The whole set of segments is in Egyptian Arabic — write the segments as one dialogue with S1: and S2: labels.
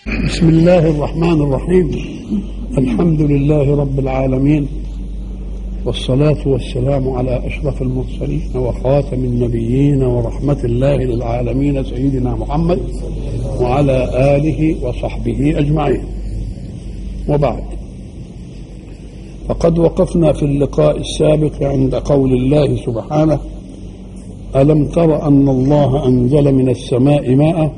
S1: بسم الله الرحمن الرحيم الحمد لله رب العالمين والصلاة والسلام على أشرف المرسلين وخاتم النبيين ورحمة الله للعالمين سيدنا محمد وعلى آله وصحبه أجمعين وبعد فقد وقفنا في اللقاء السابق عند قول الله سبحانه ألم تر أن الله أنزل من السماء ماء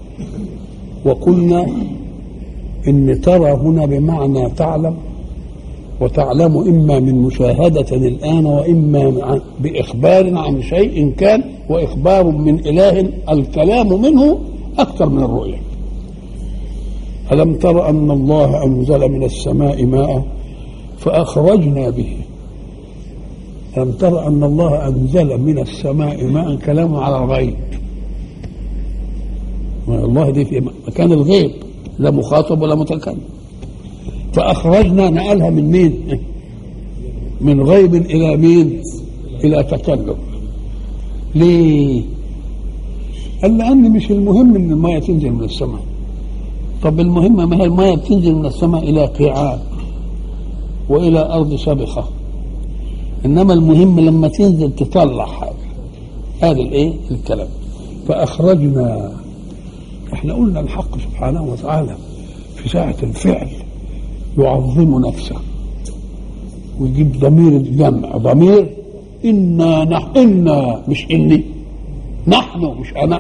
S1: وقلنا إن ترى هنا بمعنى تعلم وتعلم إما من مشاهدة الآن وإما بإخبار عن شيء كان وإخبار من إله الكلام منه أكثر من الرؤية ألم تر أن الله أنزل من السماء ماء فأخرجنا به ألم تر أن الله أنزل من السماء ماء كلام على الغيب الله دي في مكان الغيب لا مخاطب ولا متكلم فأخرجنا نقلها من مين من غيب إلى مين إلى تكلم ليه قال لأن مش المهم إن المية تنزل من السماء طب المهم ما هي المية بتنزل من السماء إلى قيعان وإلى أرض سابقة إنما المهم لما تنزل تطلع حاجة هذا الإيه الكلام فأخرجنا احنا قلنا الحق سبحانه وتعالى في ساعة الفعل يعظم نفسه ويجيب ضمير الجمع ضمير إنا نح إنا مش إني نحن مش أنا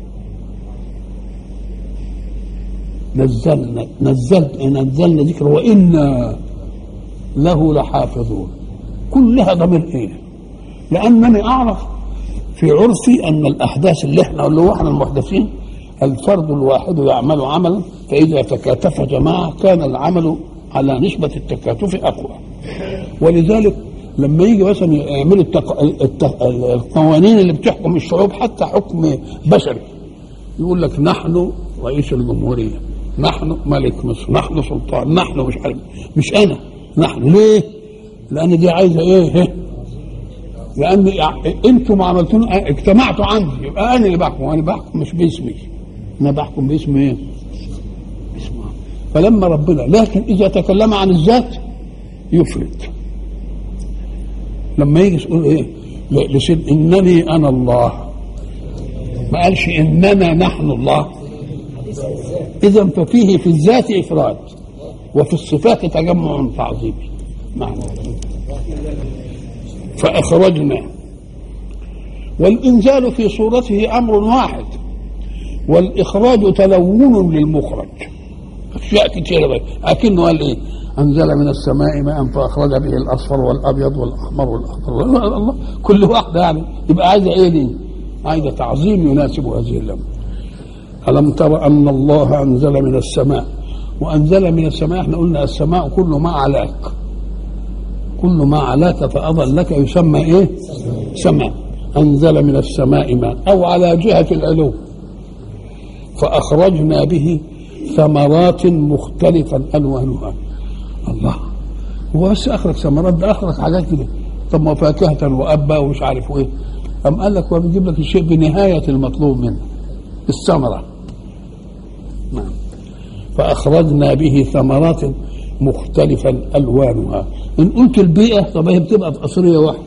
S1: نزلنا نزلت نزلنا ذكر وإنا له لحافظون كلها ضمير إيه لأنني أعرف في عرفي أن الأحداث اللي احنا اللي هو احنا المحدثين الفرد الواحد يعمل عملا فإذا تكاتف جماعة كان العمل على نسبة التكاتف أقوى ولذلك لما يجي مثلا يعملوا التق... التق... القوانين اللي بتحكم الشعوب حتى حكم بشري يقول لك نحن رئيس الجمهورية نحن ملك مصر نحن سلطان نحن مش عارف مش أنا نحن ليه؟ لأن دي عايزة إيه؟ لأن أنتم ما عملتون اجتمعتوا عندي يبقى أنا اللي بحكم وأنا بحكم مش باسمي انا بحكم باسم ايه اسمه فلما ربنا لكن اذا تكلم عن الذات يفرد لما يجي يقول ايه لسيد انني انا الله ما قالش اننا نحن الله اذا ففيه في الذات افراد وفي الصفات تجمع تعظيمي نعم فاخرجنا والانزال في صورته امر واحد والإخراج تلون للمخرج أشياء كثيرة لكنه قال إيه أنزل من السماء ماء فأخرج به الأصفر والأبيض والأحمر والأخضر الله كل واحدة يعني يبقى عايزة إيه دي؟ عايزة تعظيم يناسب هذه اللمة ألم تر أن الله أنزل من السماء وأنزل من السماء احنا قلنا السماء كل ما علاك كل ما علاك فأظلك يسمى إيه؟ سماء أنزل من السماء ماء أو على جهة العلو فأخرجنا به ثمرات مختلفا ألوانها الله هو بس أخرج ثمرات ده أخرج حاجات كده طب ما فاكهة وأبا ومش عارف إيه أم قال لك هو بيجيب لك الشيء بنهاية المطلوب منه الثمرة نعم فأخرجنا به ثمرات مختلفا ألوانها إن قلت البيئة طب هي بتبقى في قصرية واحدة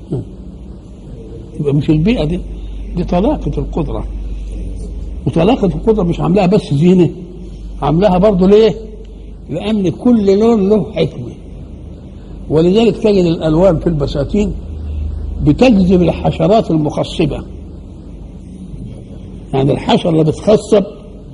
S1: يبقى مش البيئة دي دي طلاقة القدرة وطلاقة القدرة مش عاملاها بس زينة عاملاها برضه ليه؟ لأن كل لون له حكمة ولذلك تجد الألوان في البساتين بتجذب الحشرات المخصبة يعني الحشرة اللي بتخصب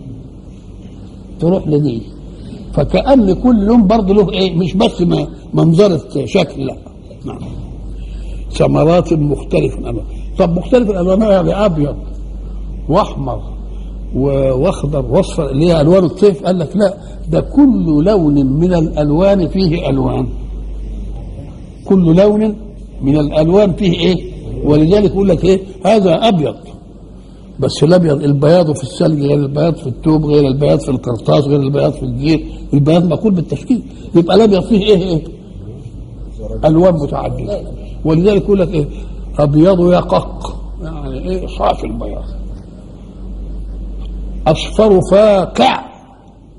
S1: تروح لدي فكأن كل لون برضه له ايه مش بس منظرة شكل لا نعم ثمرات مختلفة الألوان طب مختلف الألوان يعني أبيض وأحمر واخضر واصفر اللي هي الوان الطيف قال لك لا ده كل لون من الالوان فيه الوان كل لون من الالوان فيه ايه ولذلك يقول لك ايه هذا ابيض بس الابيض البياض في الثلج غير البياض في التوب غير البياض في القرطاس غير البياض في الجير البياض مقول بالتشكيل يبقى الابيض فيه ايه ايه الوان متعدده ولذلك يقول لك ايه ابيض يقق يعني ايه صافي البياض اصفر فاقع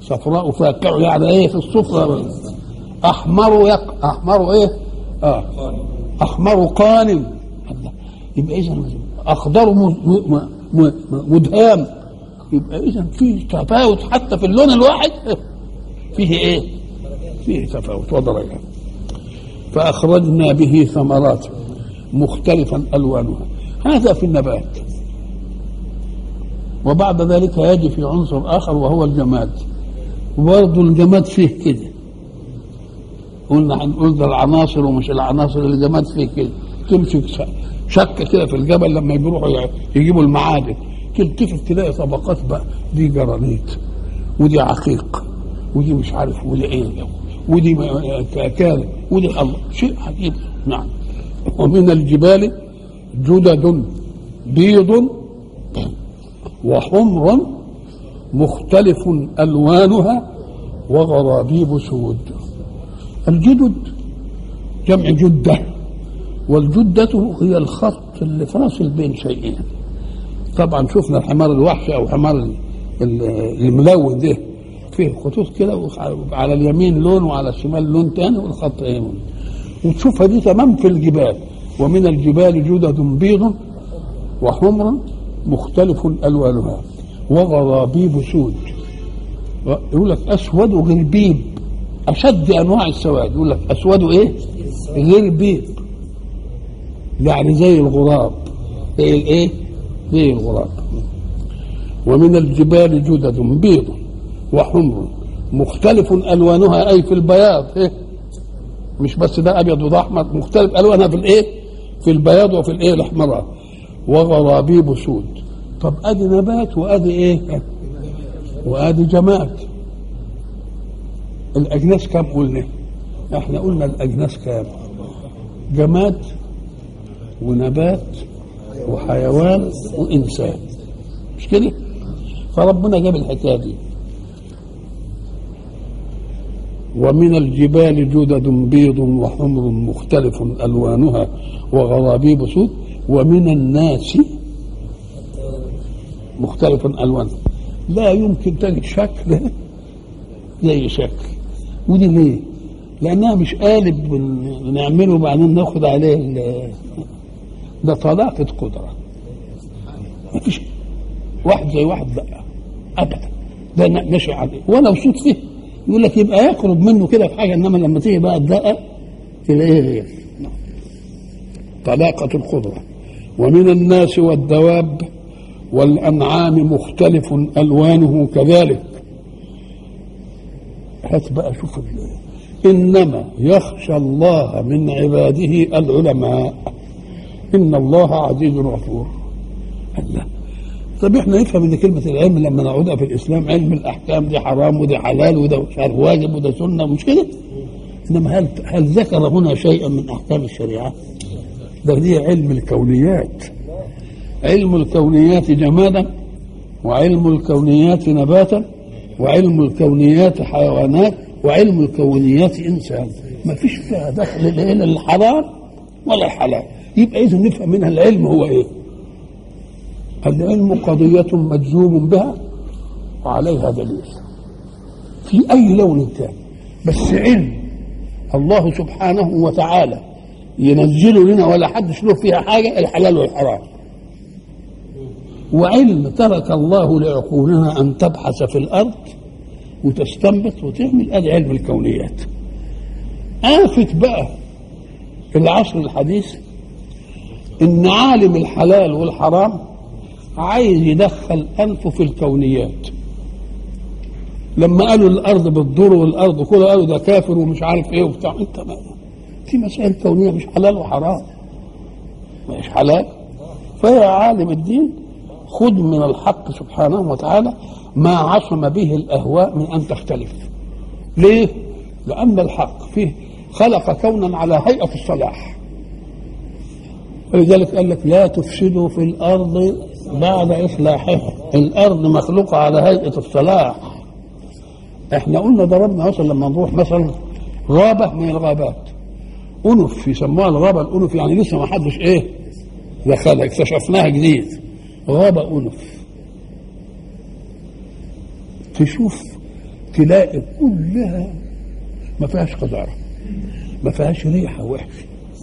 S1: صفراء فاكع يعني ايه في الصفرة احمر يق احمر ايه اه احمر قانم يبقى اذا اخضر م- م- م- مدهام يبقى اذا في تفاوت حتى في اللون الواحد فيه ايه فيه تفاوت ودرجات فاخرجنا به ثمرات مختلفا الوانها هذا في النبات وبعد ذلك يجي في عنصر اخر وهو الجماد وبرضه الجماد فيه كده قلنا هنقول ده العناصر ومش العناصر الجماد فيه كده تمسك ش- شكه كده في الجبل لما يروحوا ي- يجيبوا المعادن تلتفت تلاقي طبقات بقى دي جرانيت ودي عقيق ودي مش عارف ودي ايه ودي م- كاكال ودي الله شيء عجيب نعم ومن الجبال جدد بيض وحمر مختلف الوانها وغرابيب سود الجدد جمع جده والجدة هي الخط اللي فاصل بين شيئين طبعا شفنا الحمار الوحشي او حمار ال- ال- الملون ده فيه خطوط كده وعلى اليمين لون وعلى الشمال لون تاني والخط ايه لون. وتشوفها دي تمام في الجبال ومن الجبال جدد بيض وحمر مختلف الوانها وغرابيب سود يقول لك اسود وغربيب اشد انواع السواد يقول لك اسود ايه غربيب يعني زي الغراب زي الايه زي الغراب ومن الجبال جدد بيض وحمر مختلف الوانها اي في البياض إيه؟ مش بس ده ابيض وده احمر مختلف الوانها في الايه في البياض وفي الايه الاحمرات وغرابيب سود طب ادي نبات وادي ايه وادي جماد الاجناس كام قلنا احنا قلنا الاجناس كام جماد ونبات وحيوان وانسان مش كده فربنا جاب الحكايه دي ومن الجبال جدد بيض وحمر مختلف الوانها وغرابيب سود ومن الناس مختلف الوانها لا يمكن تجد شكل زي شكل ودي ليه؟ لانها مش قالب بن- بنعمله وبعدين ناخد عليه ال- ده طلاقة قدرة مفيش واحد زي واحد بقى ابدا ده ن- ماشي عليه ولو صوت فيه يقول لك يبقى يقرب منه كده في حاجه انما لما تيجي بقى تدقق تلاقيه غير طلاقة القدرة ومن الناس والدواب والأنعام مختلف ألوانه كذلك هات بقى شوف ال- إنما يخشى الله من عباده العلماء إن الله عزيز غفور الله طب احنا نفهم ان كلمه العلم لما نعودها في الاسلام علم الاحكام دي حرام وده حلال وده مش عارف واجب وده سنه مش كده؟ انما هل هل ذكر هنا شيئا من احكام الشريعه؟ ده دي علم الكونيات علم الكونيات جمادا وعلم الكونيات نباتا وعلم الكونيات حيوانات وعلم الكونيات انسان ما فيش فيها دخل لا الى الحرام ولا الحلال يبقى اذا نفهم منها العلم هو ايه؟ العلم قضية مجزوم بها وعليها دليل في أي لون كان بس علم الله سبحانه وتعالى ينزله لنا ولا حدش له فيها حاجة الحلال والحرام وعلم ترك الله لعقولنا أن تبحث في الأرض وتستنبط وتعمل ادي علم الكونيات آفة بقى في العصر الحديث إن عالم الحلال والحرام عايز يدخل أنفه في الكونيات لما قالوا الأرض بتضر والأرض كلها قالوا ده كافر ومش عارف إيه وبتاع أنت ما في مسائل كونية مش حلال وحرام مش حلال فيا عالم الدين خذ من الحق سبحانه وتعالى ما عصم به الأهواء من أن تختلف ليه؟ لأن الحق فيه خلق كونا على هيئة الصلاح ولذلك قال لك لا تفسدوا في الأرض بعد إصلاحها الأرض مخلوقة على هيئة الصلاح احنا قلنا ضربنا مثلا لما نروح مثلا غابة من الغابات أنف يسموها الغابة الأنف يعني لسه ما حدش إيه دخلها اكتشفناها جديد غابة أنف تشوف تلاقي كلها ما فيهاش قذاره ما فيهاش ريحه وحشه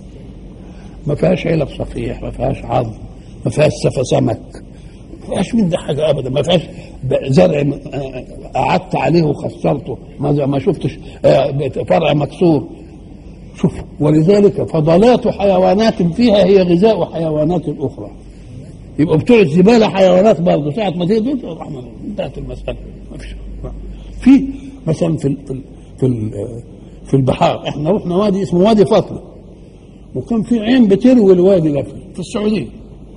S1: ما فيهاش علب صفيح ما فيهاش عظم ما فيهاش سفا سمك ما فيهاش من ده حاجه ابدا ما فيهاش ب- زرع م- آه، قعدت عليه وخسرته ما ما شفتش آه، فرع مكسور شوف ولذلك فضلات حيوانات فيها هي غذاء حيوانات اخرى يبقى بتوع الزباله حيوانات برضه ساعه ما تيجي تقول رحمة الله، انتهت المساله ما فيش في مثلا في ال في ال في, ال في البحار احنا رحنا وادي اسمه وادي فاطمه وكان في عين بتروي الوادي ده في- في السعوديه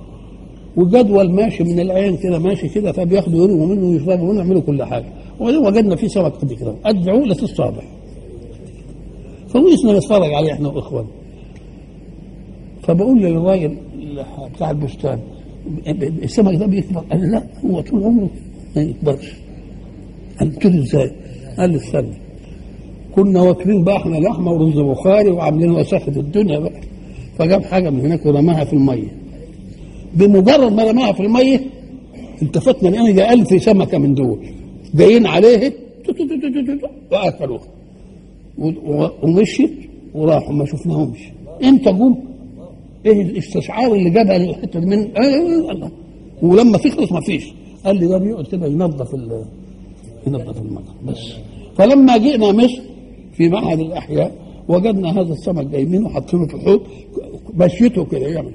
S1: وجدول ماشي من العين كده ماشي كده فبياخدوا يرووا منه ويشربوا منه يعملوا كل حاجه وبعدين وجدنا فيه سمك قد كده قد عقله الصابع فوقفنا نتفرج عليه احنا واخواننا فبقول للراجل بتاع البستان السمك ده بيكبر قال لي لا هو طول عمره ما يكبرش قلت له ازاي؟ قال لي استنى كنا واكلين بقى احنا لحمه ورز بخاري وعاملين وساخه الدنيا بقى فجاب حاجه من هناك ورماها في الميه بمجرد ما رماها في الميه التفتنا لقينا جاء ألف سمكه من دول جايين عليه تو- تو- تو- تو- تو- تو- واكلوها و- و- ومشيت وراحوا ما شفناهمش امتى جم؟ ايه الاستشعار اللي جابها الحته دي من آه آه الله ولما تخلص ما فيش قال لي ده بيقعد كده ينظف ال- ينظف المطر بس فلما جئنا مصر في معهد الاحياء وجدنا هذا السمك جايبينه وحاطينه في الحوض مشيته كده يعمل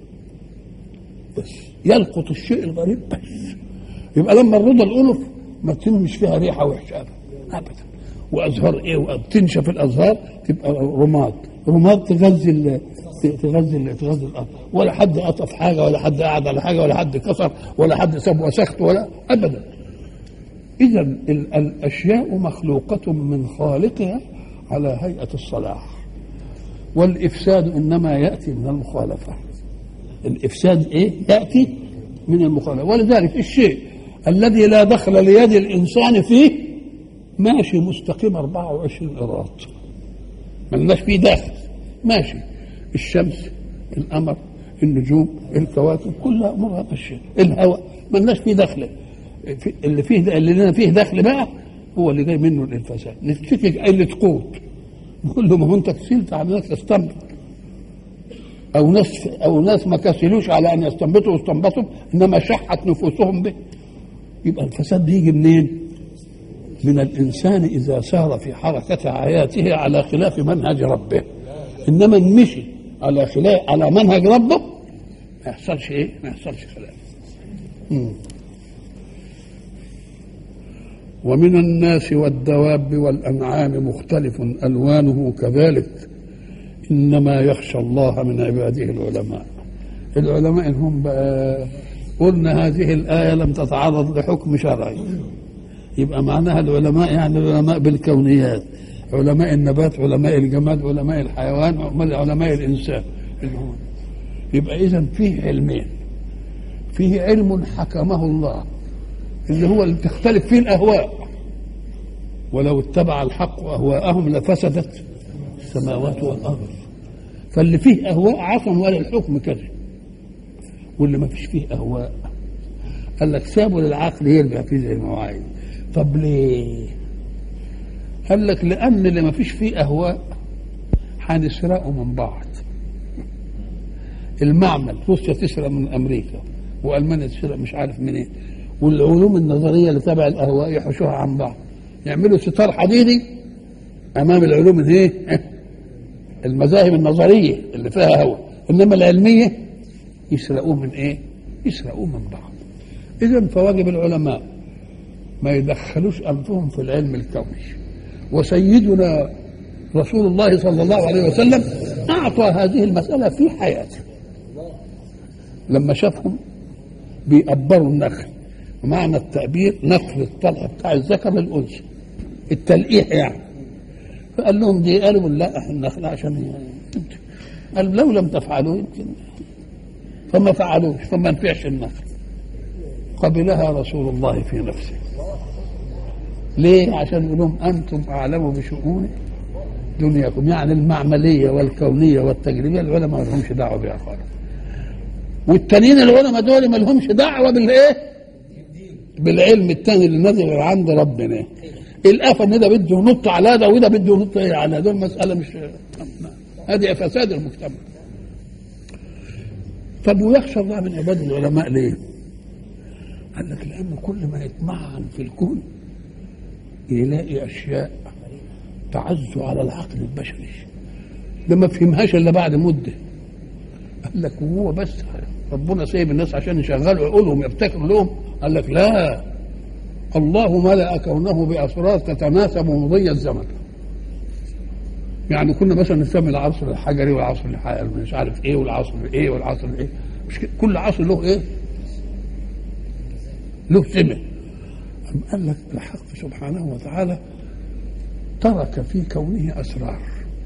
S1: بس يلقط الشيء الغريب بس يبقى لما الرضا الالف ما تنمش فيها ريحه وحشه ابدا ابدا وازهار ايه وتنشف الازهار تبقى رماد رماد تغذي ال- تغذي ال- تغذي الارض ولا حد قطف حاجه ولا حد قعد على حاجه ولا حد كسر ولا حد ساب وسخت ولا ابدا اذا ال- الاشياء مخلوقه من خالقها على هيئه الصلاح والافساد انما ياتي من المخالفه الافساد ايه ياتي من المخالفه ولذلك الشيء الذي لا دخل ليد الانسان فيه ماشي مستقيم 24 قراط ملناش فيه داخل ماشي الشمس القمر النجوم الكواكب كلها امورها ماشيه الهواء ملناش فيه دخل في- اللي فيه اللي لنا فيه دخل بقى هو اللي جاي منه الفساد نشتكي قله قوت نقول له ما هو انت كسلت على انك تستنبط او ناس او ناس ما كسلوش على ان يستنبطوا واستنبطوا انما شحت نفوسهم به يبقى الفساد بيجي منين؟ من الانسان اذا سار في حركه حياته على خلاف منهج ربه انما إن مشي على خلاف على منهج ربه ما يحصلش ايه؟ ما يحصلش خلاف مم. ومن الناس والدواب والانعام مختلف الوانه كذلك انما يخشى الله من عباده العلماء العلماء إن هم بقى قلنا هذه الايه لم تتعرض لحكم شرعي يبقى معناها العلماء يعني العلماء بالكونيات علماء النبات علماء الجماد علماء الحيوان علماء الانسان اللي هم يبقى اذا فيه علمين فيه علم حكمه الله اللي هو اللي تختلف فيه الاهواء ولو اتبع الحق اهواءهم لفسدت السماوات والارض فاللي فيه اهواء عصم ولا الحكم كذا واللي ما فيش فيه اهواء قال لك سابوا للعقل يرجع فيه زي ما هو عايز طب ليه؟ قال لك لان اللي ما فيش فيه اهواء هنسرقه من بعض المعمل روسيا تسرق من امريكا والمانيا تسرق مش عارف منين والعلوم النظريه اللي تبع الاهواء يحوشوها عن بعض يعملوا ستار حديدي امام العلوم الايه؟ المذاهب النظريه اللي فيها هوى انما العلميه يسرقوه من ايه؟ يسرقوه من بعض اذا فواجب العلماء ما يدخلوش انفسهم في العلم الكوني وسيدنا رسول الله صلى الله عليه وسلم اعطى هذه المساله في حياته لما شافهم بيقبروا النخل ومعنى التأبير نقل الطلع بتاع الذكر للأنثى التلقيح يعني فقال لهم دي قالوا لا احنا النخل عشان قال لو لم تفعلوا يمكن فما فعلوش فما نفعش النخل قبلها رسول الله في نفسه ليه عشان يقول لهم انتم اعلم بشؤون دنياكم يعني المعمليه والكونيه والتجريبيه العلماء ما لهمش دعوه بها خالص والتانيين العلماء دول ما لهمش دعوه بالايه؟ بالعلم التاني اللي نزل عند ربنا الآفة إن ده بده ينط على ده وده بده ينط على ده المسألة مش هذه فساد المجتمع طب ويخشى الله من عباد العلماء ليه؟ قال لك لأنه كل ما يتمعن في الكون يلاقي أشياء تعز على العقل البشري ده ما فهمهاش إلا بعد مدة قال لك وهو بس ربنا سايب الناس عشان يشغلوا عقولهم يبتكروا لهم قال لك لا الله ملأ كونه بأسرار تتناسب مضي الزمن يعني كنا مثلا نسمي العصر الحجري والعصر الحجري مش عارف ايه والعصر ايه والعصر ايه مش كده كل عصر له ايه له سمه أم قال لك الحق سبحانه وتعالى ترك في كونه اسرار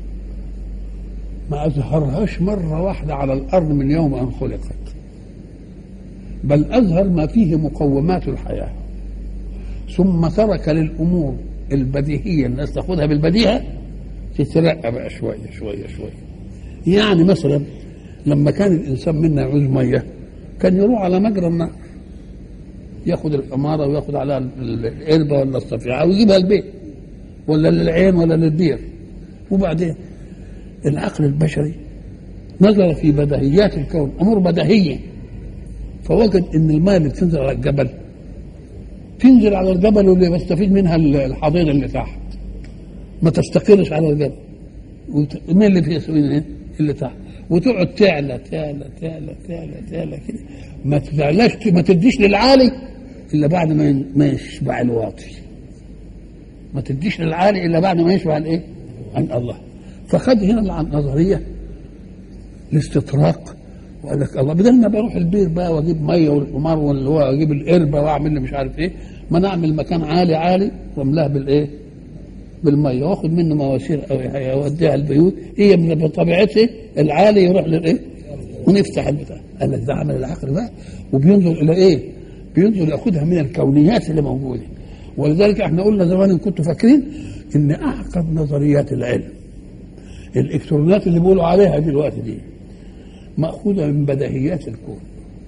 S1: ما اظهرهاش مره واحده على الارض من يوم ان خلقت بل اظهر ما فيه مقومات الحياه ثم ترك للامور البديهيه الناس تاخذها بالبديهه تترقى بقى شويه شويه شويه يعني مثلا لما كان الانسان منا يعوز ميه كان يروح على مجرى النهر ياخد الحماره وياخد عليها القربه ولا الصفيعه ويجيبها البيت ولا للعين ولا للبير وبعدين العقل البشري نظر في بديهيات الكون امور بديهيه فوجد ان الماء اللي بتنزل على الجبل تنزل على الجبل واللي بيستفيد منها الحضيض اللي تحت ما تستقرش على الجبل وت... مين اللي فيه سوين اللي تحت وتقعد تعلى تعلى تعلى تعلى تعلى كده ما تعلاش ما تديش للعالي الا بعد ما ما يشبع الواطي ما تديش للعالي الا بعد ما يشبع الايه؟ عن الله فخد هنا النظريه الاستطراق وقال لك الله بدل ما بروح البير بقى واجيب ميه والحمار واللي هو اجيب القربه واعمل لي مش عارف ايه ما نعمل مكان عالي عالي واملاه بالايه؟ بالميه واخد منه مواسير او يوديها البيوت هي من بطبيعتها العالي يروح للايه؟ ونفتح البتاع قال لك ده عمل العقل بقى وبينظر الى ايه؟ بينظر ياخدها من الكونيات اللي موجوده ولذلك احنا قلنا زمان ان كنتوا فاكرين ان اعقد نظريات العلم الالكترونات اللي بيقولوا عليها دلوقتي دي ماخوذه من بديهيات الكون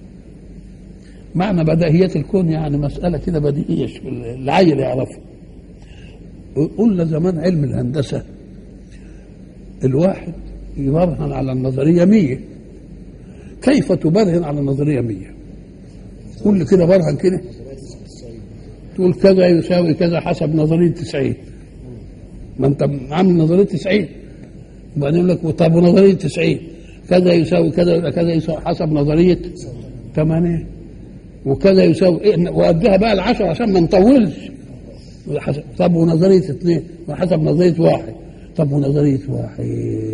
S1: معنى بديهيات الكون يعني مساله كده بديهيه العيل يعرفها قلنا زمان علم الهندسه الواحد يبرهن على النظريه مية كيف تبرهن على النظريه مية كل كده برهن كده تقول كذا يساوي كذا حسب نظريه 90 ما انت عامل نظريه 90 وبعدين يقول لك طب ونظريه 90 كذا يساوي كذا يبقى كذا يساوي حسب نظريه 8 وكذا يساوي إيه واديها بقى العشرة عشان ما نطولش حسب طب ونظريه اثنين وحسب نظريه واحد طب ونظريه واحد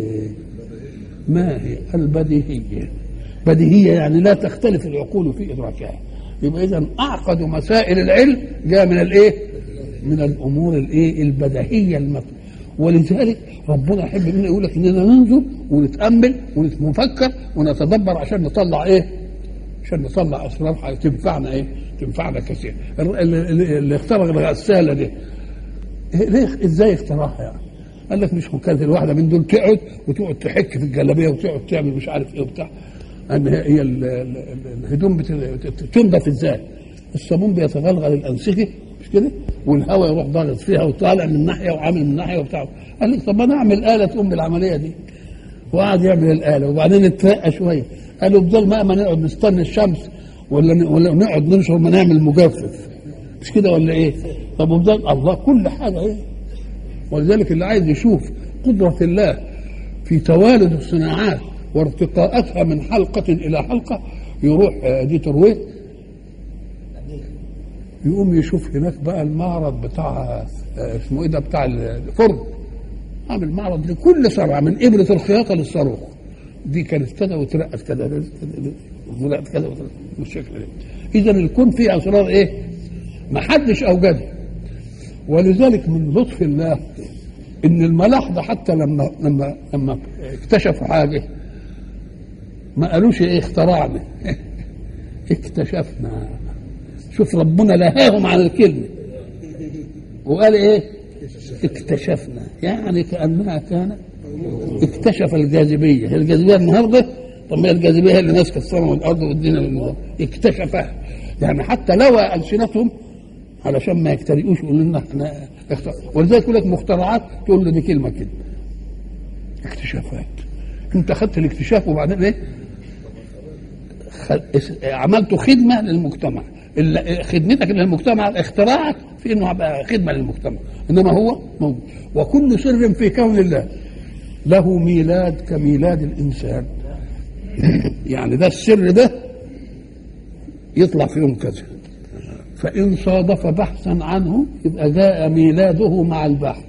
S1: ما هي البديهيه بديهيه يعني لا تختلف العقول في ادراكها يبقى اذا اعقد مسائل العلم جاء من الايه؟ من الامور الايه؟ البديهيه المطلوبه ولذلك ربنا يحب منا يقول لك اننا ننظر ونتامل ونفكر ونتدبر عشان نطلع ايه؟ عشان نطلع اسرار تنفعنا ايه؟ تنفعنا كثير. اللي اخترع الغساله دي ليه ازاي اخترعها يعني؟ قال لك مش مكلف الواحده من دول تقعد وتقعد تحك في الجلابيه وتقعد تعمل مش عارف ايه وبتاع ان هي الهدوم تنضف ازاي؟ الصابون بيتغلغل الانسجه مش كده؟ والهواء يروح ضاغط فيها وطالع من ناحيه وعامل من ناحيه وبتاع قال لك طب ما نعمل اله تقوم بالعمليه دي وقعد يعمل الاله وبعدين اترقى شويه قالوا بدل ما ما نقعد نستنى الشمس ولا ولا نقعد ننشر ما نعمل مجفف مش كده ولا ايه؟ طب وبدل الله كل حاجه ايه؟ ولذلك اللي عايز يشوف قدره الله في توالد الصناعات وارتقاءاتها من حلقه الى حلقه يروح دي ترويت يقوم يشوف هناك بقى المعرض بتاع اسمه ايه ده بتاع الفرن عامل معرض لكل صنعه من ابره الخياطه للصاروخ دي كانت كذا وترقت كذا وطلعت كذا بالشكل ده اذا الكون فيه اسرار ايه؟ ما حدش اوجدها ولذلك من لطف الله ان الملاحظه حتى لما لما لما اكتشفوا حاجه ما قالوش ايه اخترعنا اكتشفنا شوف ربنا لهاهم عن الكلمه وقال ايه اكتشفنا يعني كانها كانت اكتشف الجاذبيه الجاذبيه النهارده طب ما الجاذبيه هي اللي ماسكه السماء والارض والدنيا والنظام اكتشفها يعني حتى لوى السنتهم علشان ما يجترئوش يقولوا لنا احنا اختر... ولذلك يقول لك مخترعات تقول له دي كلمه كده اكتشافات انت خدت الاكتشاف وبعدين ايه خد... عملت خدمه للمجتمع ال- خدمتك للمجتمع اختراعك في انه هبقى خدمه للمجتمع انما هو موجود وكل سر في كون الله له ميلاد كميلاد الانسان يعني ده السر ده يطلع في يوم كذا فإن صادف بحثا عنه يبقى جاء ميلاده مع البحث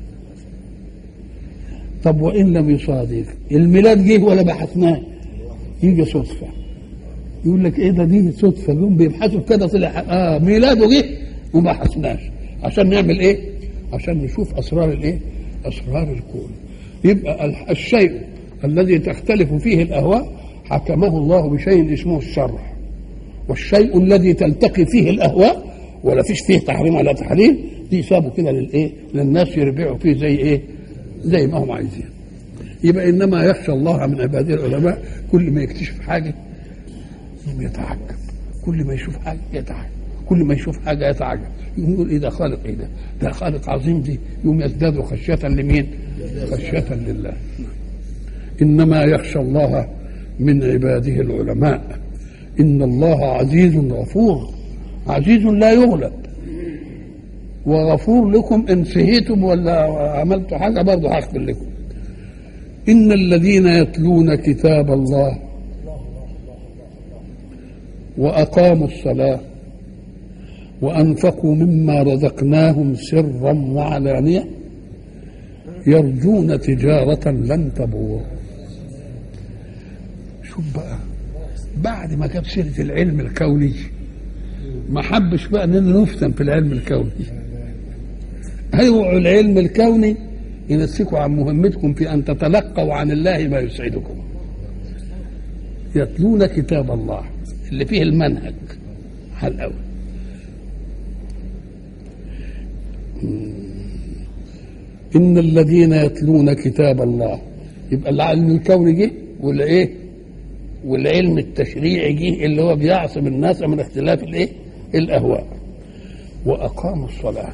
S1: طب وإن لم يصادف الميلاد جه ولا بحثناه يجي صدفة يقول لك ايه ده دي صدفة جم بيبحثوا في كده طلع اه ميلاده جه وما بحثناش عشان نعمل ايه؟ عشان نشوف اسرار الايه؟ اسرار الكون يبقى ال- الشيء الذي تختلف فيه الاهواء حكمه الله بشيء اسمه الشرع والشيء الذي تلتقي فيه الاهواء ولا فيش فيه تحريم ولا تحليل دي سابوا كده للايه؟ للناس يربعوا فيه زي ايه؟ زي ما هم عايزين. يبقى انما يخشى الله من عباده العلماء كل ما يكتشف حاجه يقوم يتعجب كل ما يشوف حاجه يتعجب كل ما يشوف حاجه يتعجب يقوم يقول ايه ده خالق ايه ده؟ ده خالق عظيم دي يقوم يزداد خشيه لمين؟ خشيه لله. انما يخشى الله من عباده العلماء ان الله عزيز غفور عزيز لا يغلب وغفور لكم ان سهيتم ولا عملتوا حاجه برضه هغفر لكم ان الذين يتلون كتاب الله واقاموا الصلاه وانفقوا مما رزقناهم سرا وعلانيه يرجون تجاره لن تبور شوف بقى بعد ما جاب سيره العلم الكوني ما حبش بقى اننا نفتن في العلم الكوني اوعوا العلم الكوني ينسيكم عن مهمتكم في ان تتلقوا عن الله ما يسعدكم يتلون كتاب الله اللي فيه المنهج على الاول ان الذين يتلون كتاب الله يبقى العلم الكوني جه ولا ايه والعلم التشريعي جه اللي هو بيعصم الناس من اختلاف الايه الاهواء واقاموا الصلاه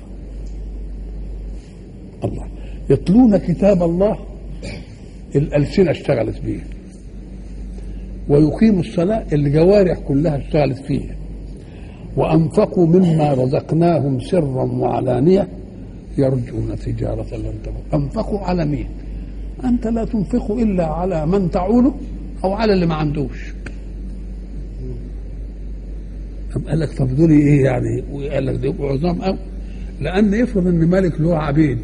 S1: الله يتلون كتاب الله الألسنة اشتغلت بيه ويقيموا الصلاة الجوارح كلها اشتغلت فيه وأنفقوا مما رزقناهم سرا وعلانية يرجون تجارة لن تبور أنفقوا على مين أنت لا تنفق إلا على من تعوله أو على اللي ما عندوش طب قال لك طب دول ايه يعني وقال لك دول عظام قوي لان يفرض ان ملك له عبيد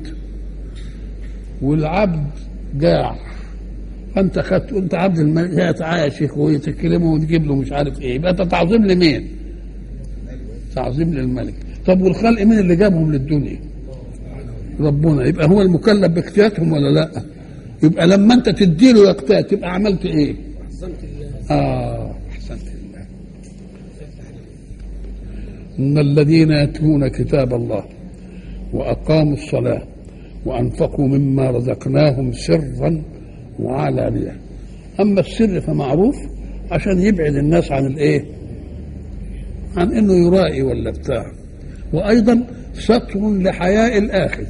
S1: والعبد جاع فانت خدت انت عبد الملك يا تعالى يا شيخ وتكلمه وتجيب له مش عارف ايه يبقى انت تعظيم لمين؟ تعظيم للملك طب والخلق مين اللي جابهم للدنيا؟ ربنا يبقى هو المكلف باقتياتهم ولا لا؟ يبقى لما انت تديله يقتات تبقى عملت ايه؟ اه احسنت لله ان الذين يتلون كتاب الله واقاموا الصلاه وانفقوا مما رزقناهم سرا وعلانيه اما السر فمعروف عشان يبعد الناس عن الايه عن انه يرائي ولا بتاع وايضا ستر لحياء الاخذ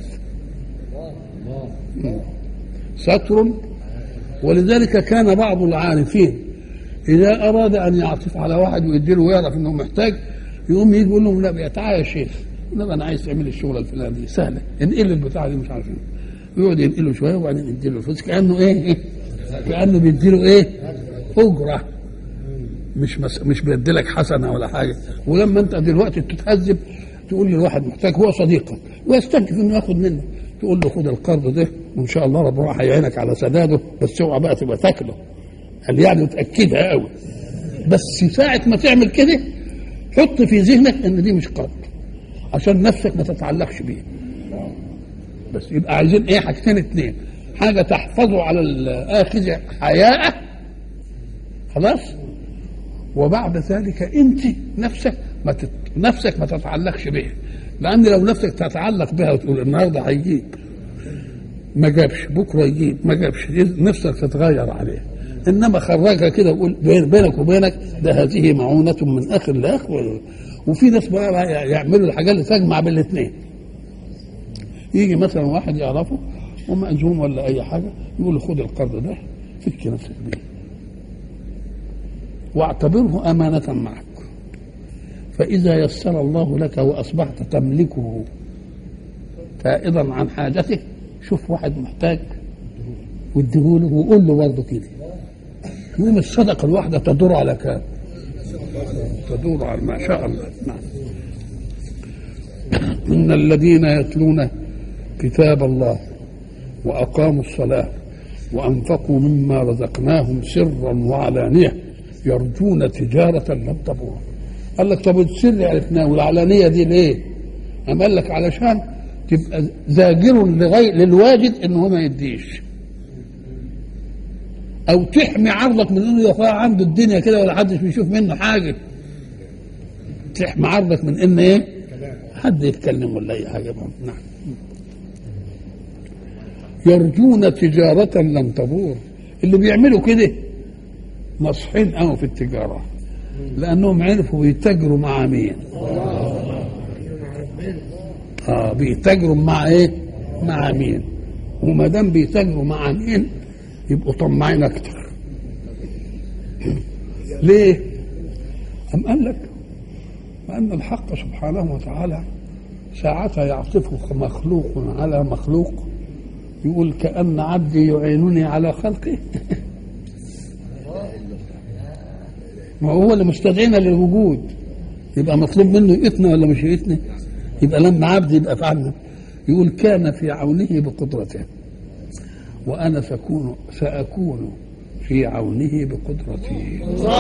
S1: ستر ولذلك كان بعض العارفين اذا اراد ان يعطف على واحد ويديله ويعرف انه محتاج يقوم يجي يقول لهم لا تعالى يا شيخ لا انا عايز تعمل الشغله الفلانيه دي سهله انقل البتاعه دي مش عارف ايه يقعد ينقله شويه وبعدين يديله الفلوس كانه ايه كانه بيديله ايه اجره مش مس... مش بيدي لك حسنه ولا حاجه ولما انت دلوقتي تتهذب تقول للواحد محتاج هو صديقك ويستنكف انه ياخد منك تقول له خد القرض ده وان شاء الله ربنا هيعينك على سداده بس اوعى بقى تبقى تاكله قال يعني وتاكدها قوي بس ساعه ما تعمل كده حط في ذهنك ان دي مش قرض عشان نفسك ما تتعلقش بيه بس يبقى عايزين ايه حاجتين اتنين حاجه تحفظه على الاخذ حياءه خلاص وبعد ذلك انت نفسك ما تت... نفسك ما تتعلقش بها لان لو نفسك تتعلق بها وتقول النهارده هيجيب ما جابش بكره يجيب ما جابش نفسك تتغير عليه انما خرجها كده وقول بينك وبينك ده هذه معونه من اخ لاخ وفي ناس بقى يعملوا الحاجات اللي تجمع بين الاثنين يجي مثلا واحد يعرفه ومأزوم ولا اي حاجه يقول له خد القرض ده فك نفسك بيه واعتبره امانه معك فاذا يسر الله لك واصبحت تملكه فائضا عن حاجته شوف واحد محتاج واديهوله وقول له برضه كده يوم الصدقه الواحده تدور على كام؟ تدور على ما شاء الله نعم ان الذين يتلون كتاب الله واقاموا الصلاه وانفقوا مما رزقناهم سرا وعلانيه يرجون تجاره لن تبور قال لك طب السر عرفناه والعلانيه دي ليه؟ أم قال لك علشان تبقى زاجر لغير للواجد ان هو ما يديش او تحمي عرضك من انه يا عنده الدنيا كده ولا حدش بيشوف منه حاجه تحمي عرضك من ان ايه حد يتكلم ولا اي حاجه نعم يرجون تجارة لن تبور اللي بيعملوا كده ناصحين قوي في التجارة لأنهم عرفوا يتاجروا مع مين اه بيتاجروا مع ايه مع مين وما دام بيتاجروا مع مين يبقوا طماعين اكتر ليه أم قال لك وأن الحق سبحانه وتعالى ساعتها يعطف مخلوق على مخلوق يقول كأن عبدي يعينني على خلقه ما هو اللي مستدعينا للوجود يبقى مطلوب منه يئتنا ولا مش يئتنا يبقى لما عبد يبقى فعلنا يقول كان في عونه بقدرته وأنا سأكون سأكون في عونه بقدرتي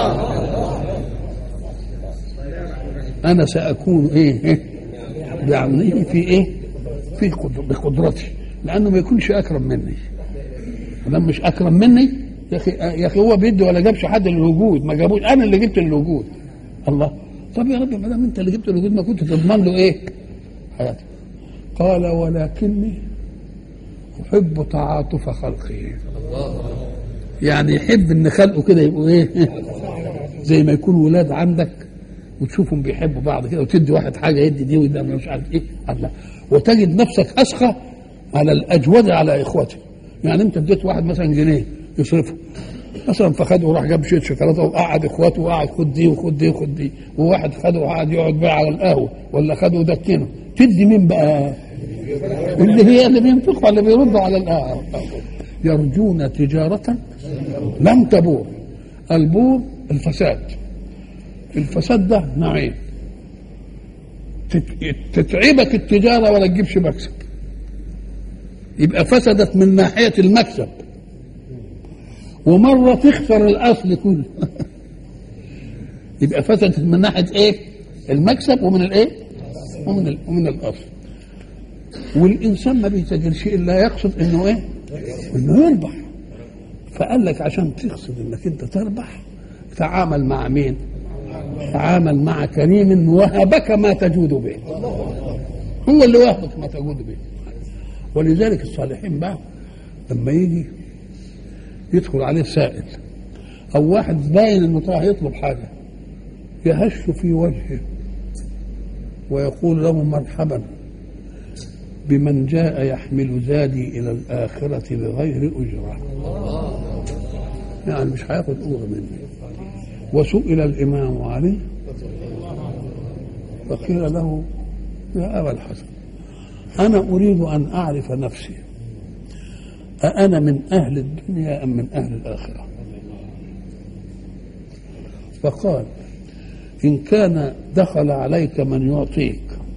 S1: أنا سأكون إيه, إيه؟ بعونه في إيه في قدر بقدرتي لأنه ما يكونش أكرم مني لما مش أكرم مني يا أخي يا أخي هو بيدي ولا جابش حد للوجود ما جابوش أنا اللي جبت للوجود الله طب يا رب ما دام أنت اللي جبت للوجود ما كنت تضمن له إيه حياتي قال ولكني أحب تعاطف خلقه يعني يحب ان خلقه كده يبقوا ايه زي ما يكون ولاد عندك وتشوفهم بيحبوا بعض كده وتدي واحد حاجه يدي دي وده مش عارف ايه الله وتجد نفسك اسخى على الاجود على اخوته يعني انت اديت واحد مثلا جنيه يصرفه مثلا فخده وراح جاب شويه شوكولاته وقعد اخواته وقعد خد دي وخد دي وخد دي وواحد خده وقعد يقعد بقى على القهوه ولا خده ودكنه تدي مين بقى؟ اللي هي اللي بينفقوا اللي بيردوا على القهوه يرجون تجارة لن تبور البور الفساد الفساد ده نوعين تتعبك التجارة ولا تجيبش مكسب يبقى فسدت من ناحية المكسب ومرة تخسر الأصل كله يبقى فسدت من ناحية إيه؟ المكسب ومن الإيه؟ ومن ال... ومن الأصل والإنسان ما بيتاجرش إلا يقصد إنه إيه؟ انه يربح فقال لك عشان تقصد انك انت تربح تعامل مع مين تعامل مع كريم وهبك ما تجود به هو اللي وهبك ما تجود به ولذلك الصالحين بقى لما يجي يدخل عليه سائل او واحد باين انه طالع يطلب حاجه يهش في وجهه ويقول له مرحبا بمن جاء يحمل زادي الى الاخره بغير اجره يعني مش هياخد اجره مني وسئل الامام علي فقيل له يا ابا الحسن انا اريد ان اعرف نفسي أأنا من أهل الدنيا أم من أهل الآخرة فقال إن كان دخل عليك من يعطيك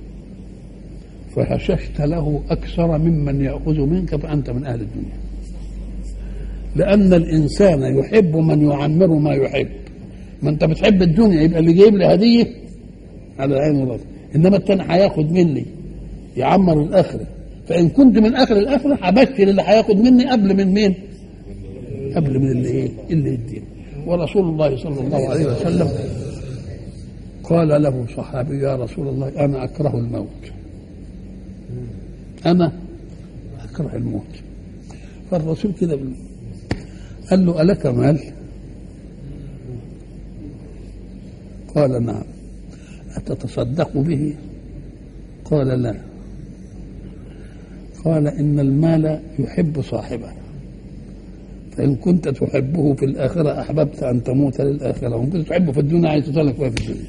S1: فهششت له أكثر ممن يأخذ منك فأنت من أهل الدنيا لأن الإنسان يحب من يعمر ما يحب ما أنت بتحب الدنيا يبقى اللي جايب لي هدية على العين والرأس إنما التاني هياخد مني يعمر الآخرة فإن كنت من آخر الآخرة هبشر اللي هياخد مني قبل من مين؟ قبل من اللي إيه؟ اللي يديني ورسول الله صلى الله عليه وسلم قال له صحابي يا رسول الله أنا أكره الموت أنا أكره الموت فالرسول كده قال له ألك مال؟ قال نعم أتتصدق به قال لا قال إن المال يحب صاحبه فإن كنت تحبه في الآخرة أحببت أن تموت للآخرة وإن كنت تحبه في الدنيا عايز تسلك في الدنيا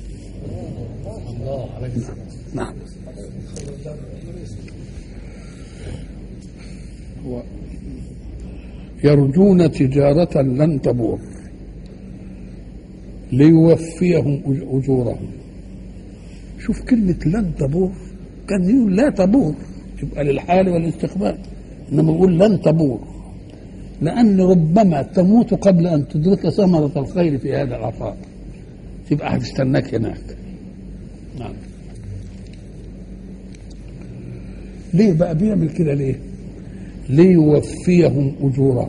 S1: نعم يرجون تجارة لن تبور ليوفيهم أجورهم شوف كلمة لن تبور كان يقول لا تبور يبقى للحال والاستقبال إنما يقول لن تبور لأن ربما تموت قبل أن تدرك ثمرة الخير في هذا العطاء تبقى هتستناك هناك نعم ليه بقى بيعمل كده ليه ليوفيهم أجورهم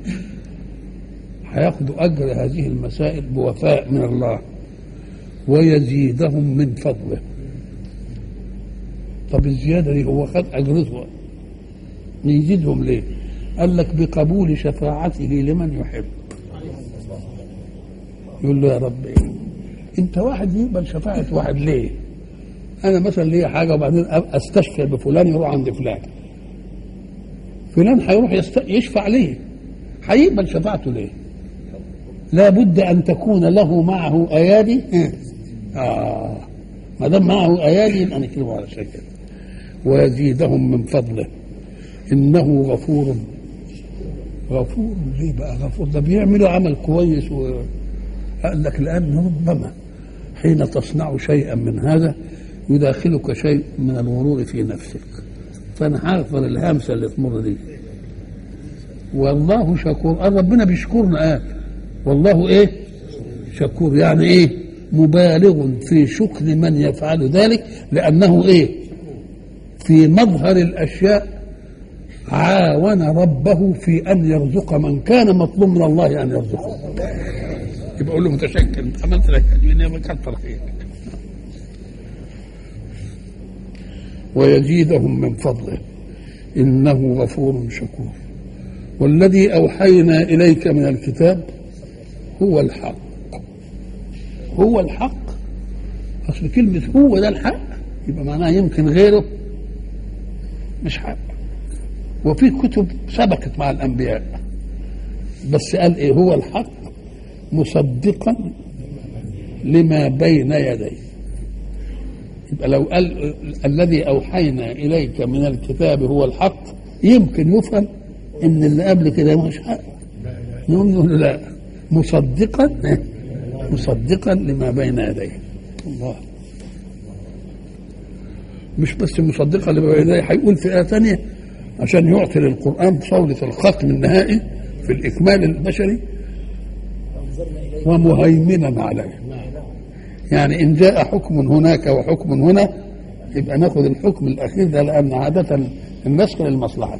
S1: هياخدوا أجر هذه المسائل بوفاء من الله ويزيدهم من فضله طب الزيادة دي هو خد أجرته يزيدهم ليه قال لك بقبول شفاعته لمن يحب يقول له يا رب إيه؟ انت واحد يقبل شفاعة واحد ليه انا مثلا ليا حاجة وبعدين استشفى بفلان يروح عند فلان فلان هيروح يست... يشفع ليه هيقبل شفاعته ليه لا بد ان تكون له معه ايادي اه ما دام معه ايادي يبقى نكتبه على شكل ويزيدهم من فضله انه غفور غفور ليه بقى غفور ده بيعملوا عمل كويس و... قال لك لان ربما حين تصنع شيئا من هذا يداخلك شيء من الغرور في نفسك فانا هغفر الهمسه اللي تمر دي والله شكور قال ربنا بيشكرنا قال والله ايه شكور يعني ايه مبالغ في شكر من يفعل ذلك لانه ايه في مظهر الاشياء عاون ربه في ان يرزق من كان مطلوب من الله ان يرزقه يبقى اقول له متشكر انت عملت لك اجري كتر خيرك ويزيدهم من فضله انه غفور شكور والذي اوحينا اليك من الكتاب هو الحق هو الحق اصل كلمه هو ده الحق يبقى معناها يمكن غيره مش حق وفي كتب سبقت مع الانبياء بس قال ايه هو الحق مصدقا لما بين يديه يبقى لو قال الذي اوحينا اليك من الكتاب هو الحق يمكن يفهم ان اللي قبل كده مش حق نقول له لا مصدقا مصدقا لما بين يديه الله مش بس مصدقا لما بين يديه هيقول في ايه ثانيه عشان يعطي للقران صوله الختم النهائي في الاكمال البشري ومهيمنا عليه يعني ان جاء حكم هناك وحكم هنا يبقى ناخذ الحكم الاخير ده لان عاده النسخ للمصلحه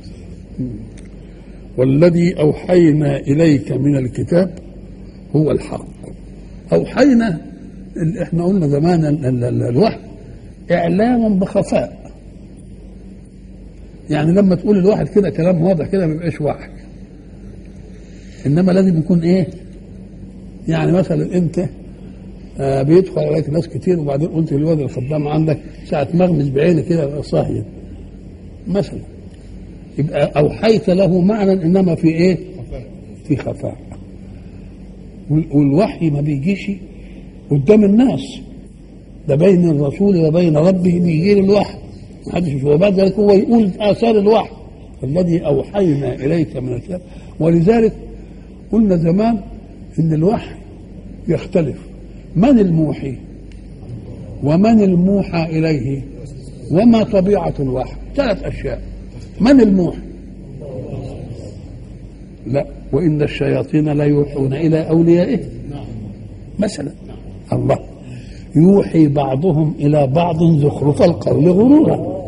S1: والذي اوحينا اليك من الكتاب هو الحق اوحينا احنا قلنا زمان الوحي اعلاما بخفاء يعني لما تقول الواحد كده كلام واضح كده ما يبقاش وحي انما لازم يكون ايه يعني مثلا انت آه بيدخل عليك ناس كتير وبعدين قلت للواد الخدام عندك ساعة مغمز بعيني كده صاهية مثلا يبقى أوحيت له معنى إنما في إيه؟ في خفاء والوحي ما بيجيش قدام الناس ده بين الرسول وبين ربه بيجي الوحي محدش وبعد ذلك هو يقول آثار الوحي الذي أوحينا إليك من الكتاب ولذلك قلنا زمان إن الوحي يختلف من الموحي ومن الموحى إليه وما طبيعة الوحي ثلاث أشياء من الموحي لا وإن الشياطين لا يوحون إلى أوليائه مثلا الله يوحي بعضهم إلى بعض زخرف القول غرورا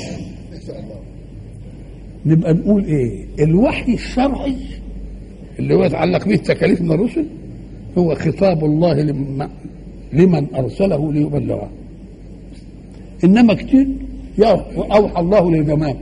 S1: نبقى نقول إيه الوحي الشرعي اللي هو يتعلق به التكاليف من الرسل هو خطاب الله لمن ارسله ليبلغه انما كتير اوحى الله للجماد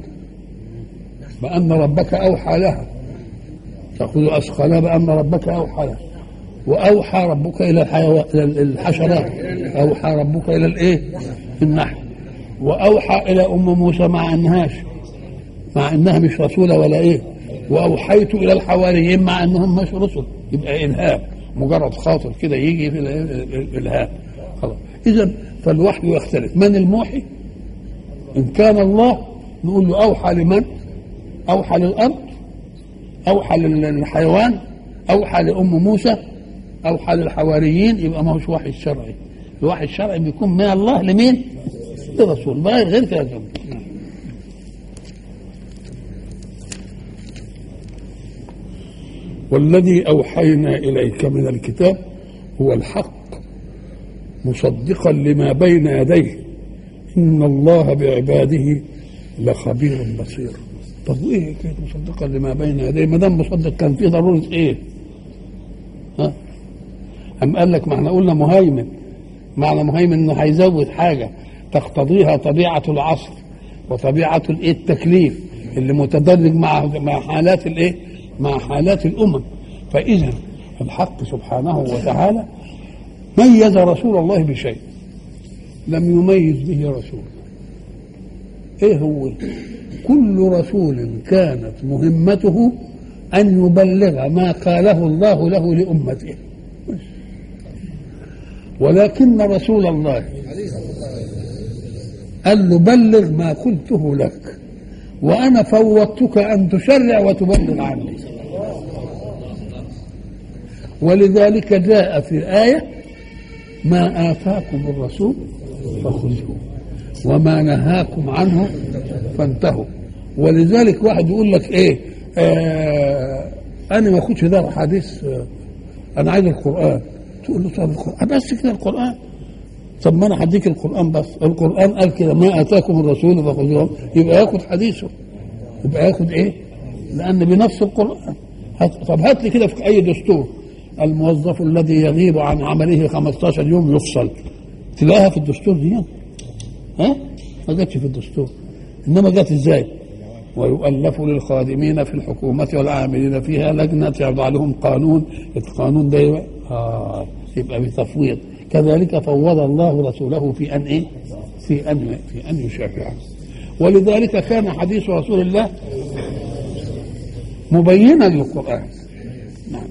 S1: بان ربك اوحى لها تاخذ اثقالها بان ربك اوحى لها واوحى ربك الى الحيوان الى الحشرات اوحى ربك الى الايه النحل واوحى الى ام موسى مع انهاش مع انها مش رسوله ولا ايه واوحيت الى الحواريين مع انهم مش رسل يبقى الهام مجرد خاطر كده يجي في الالهام خلاص اذا فالوحي يختلف من الموحي ان كان الله نقول له اوحى لمن اوحى للارض اوحى للحيوان اوحى لام موسى اوحى للحواريين يبقى ما هوش وحي شرعي الوحي الشرعي بيكون من الله لمين للرسول بقى غير كده والذي اوحينا اليك من الكتاب هو الحق مصدقا لما بين يديه ان الله بعباده لخبير بصير طب وايه كانت مصدقا لما بين يديه ما دام مصدق كان في ضروره ايه ها أم قال لك معنى قلنا مهيمن معنى مهيمن انه هيزود حاجه تقتضيها طبيعه العصر وطبيعه الايه التكليف اللي متدرج مع مع حالات الايه مع حالات الامم فاذا الحق سبحانه وتعالى ميز رسول الله بشيء لم يميز به رسول ايه هو كل رسول كانت مهمته ان يبلغ ما قاله الله له لامته ولكن رسول الله قال له بلغ ما قلته لك وانا فوضتك ان تشرع وتبلغ عني ولذلك جاء في ايه ما اتاكم الرسول فخذوه وما نهاكم عنه فانتهوا ولذلك واحد يقول لك ايه آه انا ما اخدش ده حديث آه انا عايز القران تقول له طب القران بس كده القران طب ما انا هديك القران بس القران قال كده ما اتاكم الرسول فخذوه يبقى ياخد حديثه يبقى ياخد ايه لان بنفس القران هات طب هات لي كده في اي دستور الموظف الذي يغيب عن عمله 15 يوم يفصل تلاقيها في الدستور دي ها ما جاتش في الدستور انما جت ازاي ويؤلف للخادمين في الحكومة والعاملين فيها لجنة يضع لهم قانون القانون ده آه يبقى بتفويض كذلك فوض الله رسوله في أن إيه؟ في أن في أن يشافعه ولذلك كان حديث رسول الله مبينا للقرآن نعم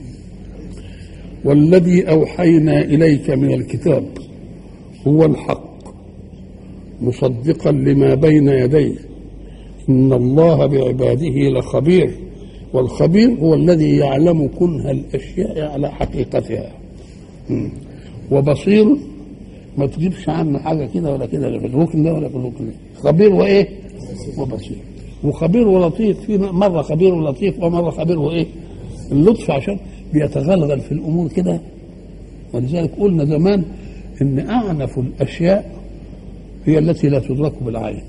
S1: والذي أوحينا إليك من الكتاب هو الحق مصدقا لما بين يديه إن الله بعباده لخبير والخبير هو الذي يعلم كنه الأشياء على حقيقتها وبصير ما تجيبش عنه حاجة كده ولا كده في الركن ده ولا في الركن ده خبير وإيه وبصير وخبير ولطيف في مرة خبير ولطيف ومرة خبير وإيه اللطف عشان بيتغلغل في الأمور كده ولذلك قلنا زمان إن أعنف الأشياء هي التي لا تدرك بالعين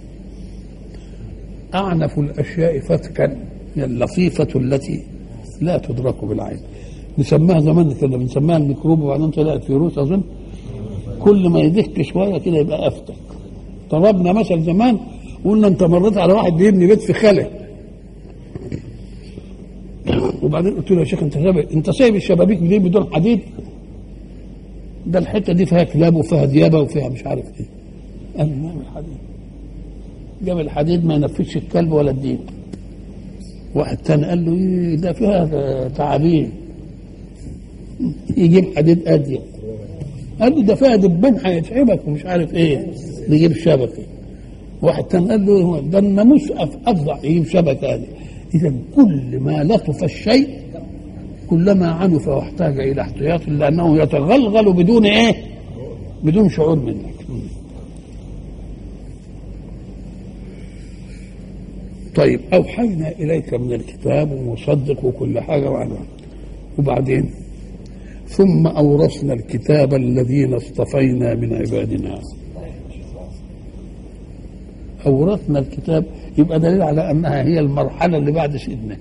S1: أعنف الأشياء فتكا هي اللطيفة التي لا تدرك بالعين نسميها زمان كده بنسميها الميكروب وبعدين طلعت فيروس أظن كل ما يدك شوية كده يبقى أفتك ضربنا مثل زمان قلنا أنت مريت على واحد بيبني بيت في خلق وبعدين قلت له يا شيخ انت سايب انت سايب الشبابيك دي بدون حديد ده الحته دي فيها كلاب وفيها ديابه وفيها مش عارف ايه قال لي نعمل حديد جاب الحديد ما ينفذش الكلب ولا الديب واحد تاني قال له ايه ده فيها تعابين يجيب حديد اضيق قال له ده فيها دبان هيتعبك ومش عارف ايه يجيب شبكه واحد تاني قال له ده الناموس افظع يجيب شبكه هذه اذا كل ما لطف الشيء كلما عنف واحتاج الى احتياط لانه يتغلغل بدون ايه بدون شعور منك طيب أوحينا إليك من الكتاب ومصدق وكل حاجة وعنها وبعدين ثم أورثنا الكتاب الذين اصطفينا من عبادنا أورثنا الكتاب يبقى دليل على أنها هي المرحلة اللي بعد سيدنا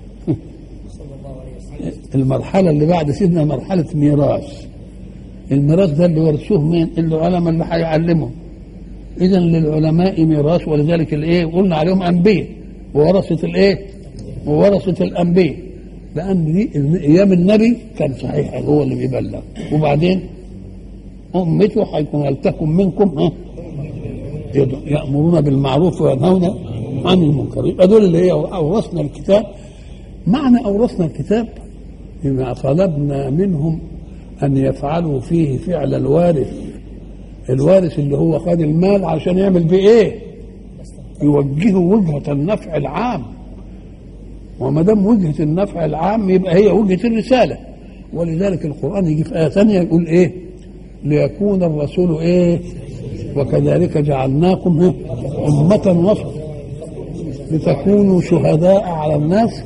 S1: المرحلة اللي بعد سيدنا مرحلة ميراث الميراث ده اللي ورثوه مين؟ العلماء اللي هيعلمهم إذا للعلماء ميراث ولذلك الإيه؟ قلنا عليهم أنبياء وورثة الايه؟ وورثة الانبياء لان دي ايام النبي كان صحيح هو اللي بيبلغ وبعدين امته هيكون ولتكن منكم ها يامرون بالمعروف وينهون عن المنكر يبقى دول اللي هي اورثنا الكتاب معنى اورثنا الكتاب بما طلبنا منهم ان يفعلوا فيه فعل الوارث الوارث اللي هو خد المال عشان يعمل بيه ايه يوجهه وجهه النفع العام وما دام وجهه النفع العام يبقى هي وجهه الرساله ولذلك القران يجي في ايه ثانيه يقول ايه ليكون الرسول ايه وكذلك جعلناكم إيه؟ امه وسطا لتكونوا شهداء على الناس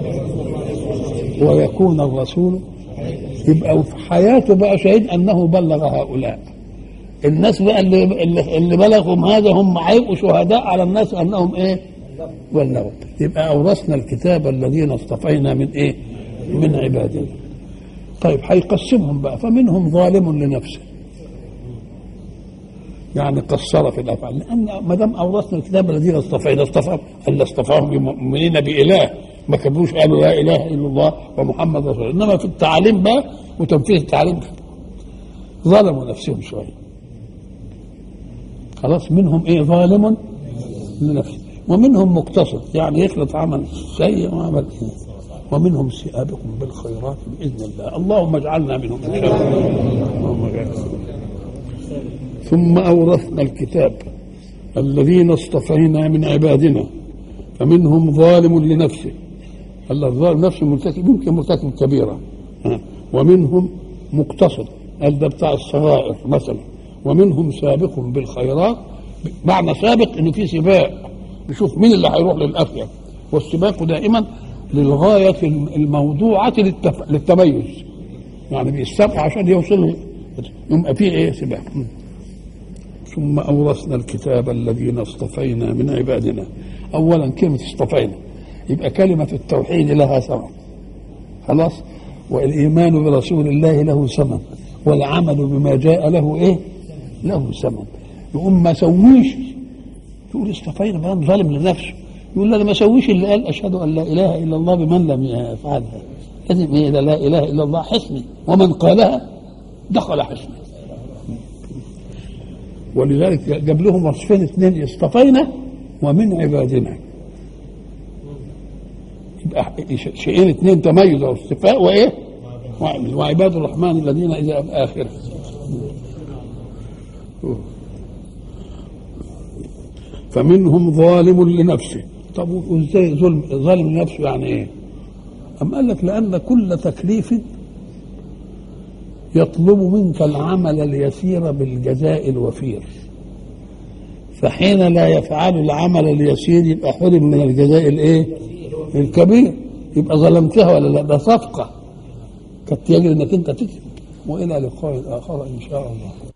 S1: ويكون الرسول يبقى في حياته بقى شهيد انه بلغ هؤلاء الناس بقى اللي اللي, اللي بلغهم هذا هم هيبقوا شهداء على الناس انهم ايه بلغوا يبقى اورثنا الكتاب الذين اصطفينا من ايه من عبادنا طيب هيقسمهم بقى فمنهم ظالم لنفسه يعني قصر في الافعال لان ما دام اورثنا الكتاب الذين اصطفينا اصطفى اللي اصطفاهم المؤمنين باله ما كتبوش قالوا لا اله الا الله ومحمد رسول الله انما في التعليم بقى وتنفيذ التعليم ظلموا نفسهم شويه خلاص منهم ايه ظالم لنفسه ومنهم مقتصد يعني يخلط عمل سيء وعمل ايه ومنهم سابق بالخيرات باذن الله اللهم اجعلنا منهم ان شاء الله اللهم اجعلنا ثم اورثنا الكتاب الذين اصطفينا من عبادنا فمنهم ظالم لنفسه الله الظالم نفسه مرتكب يمكن مرتكب كبيره ومنهم مقتصد قال ده بتاع الصغائر مثلا ومنهم سابق بالخيرات معنى سابق انه في سباق نشوف مين اللي هيروح للافيد والسباق دائما للغايه الموضوعه للتف... للتميز يعني بيستبقى عشان يوصل يبقى فيه ايه سباق ثم اورثنا الكتاب الذين اصطفينا من عبادنا اولا كلمه اصطفينا يبقى كلمه التوحيد لها ثمن خلاص والايمان برسول الله له ثمن والعمل بما جاء له ايه له ثمن يقوم ما سويش يقول اصطفينا فلان ظالم لنفسه يقول انا ما سويش اللي قال اشهد ان لا اله الا الله بمن لم يفعلها لازم ايه لا اله الا الله حسني ومن قالها دخل حسني ولذلك جاب لهم وصفين اثنين اصطفينا ومن عبادنا يبقى شيئين اثنين تميز او اصطفاء وايه وعباد الرحمن الذين اذا اخره فمنهم ظالم لنفسه طب وازاي ظلم ظالم لنفسه يعني ايه أم قال لك لأن كل تكليف يطلب منك العمل اليسير بالجزاء الوفير فحين لا يفعل العمل اليسير يبقى حرم من الجزاء الايه الكبير يبقى ظلمتها ولا لا ده صفقه كانت يجري انك انت تكسب والى لقاء اخر ان شاء الله